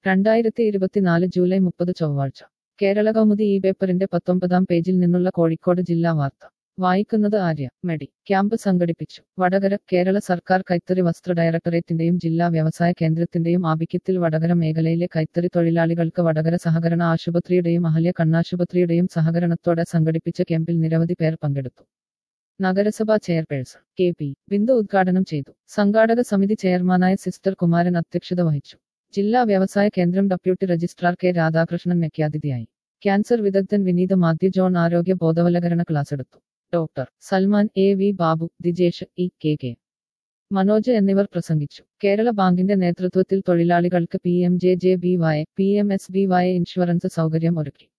രണ്ടായിരത്തി ഇരുപത്തിനാല് ജൂലൈ മുപ്പത് ചൊവ്വാഴ്ച കേരള കൗമുദി ഈ പേപ്പറിന്റെ പത്തൊമ്പതാം പേജിൽ നിന്നുള്ള കോഴിക്കോട് ജില്ലാ വാർത്ത വായിക്കുന്നത് ആര്യ മെഡി ക്യാമ്പ് സംഘടിപ്പിച്ചു വടകര കേരള സർക്കാർ കൈത്തറി വസ്ത്ര ഡയറക്ടറേറ്റിന്റെയും ജില്ലാ വ്യവസായ കേന്ദ്രത്തിന്റെയും ആഭിക്യത്തിൽ വടകര മേഖലയിലെ കൈത്തറി തൊഴിലാളികൾക്ക് വടകര സഹകരണ ആശുപത്രിയുടെയും അഹല്യ കണ്ണാശുപത്രിയുടെയും സഹകരണത്തോടെ സംഘടിപ്പിച്ച ക്യാമ്പിൽ നിരവധി പേർ പങ്കെടുത്തു നഗരസഭാ ചെയർപേഴ്സൺ കെ പി ബിന്ദു ഉദ്ഘാടനം ചെയ്തു സംഘാടക സമിതി ചെയർമാനായ സിസ്റ്റർ കുമാരൻ അധ്യക്ഷത വഹിച്ചു ജില്ലാ വ്യവസായ കേന്ദ്രം ഡെപ്യൂട്ടി രജിസ്ട്രാർ കെ രാധാകൃഷ്ണൻ മുഖ്യാതിഥിയായി ക്യാൻസർ വിദഗ്ധൻ വിനീത മാത്യു ജോൺ ആരോഗ്യ ബോധവൽക്കരണ ക്ലാസ് എടുത്തു doctor Salman A V Babu Dijesh E K K Manoj എന്നിവർ പ്രസംഗിച്ചു കേരള ബാങ്കിന്റെ നേതൃത്വത്തിൽ തൊഴിലാളികൾക്ക് P M J J B Y P M S B Y insurance സൗകര്യം ഒരുക്കി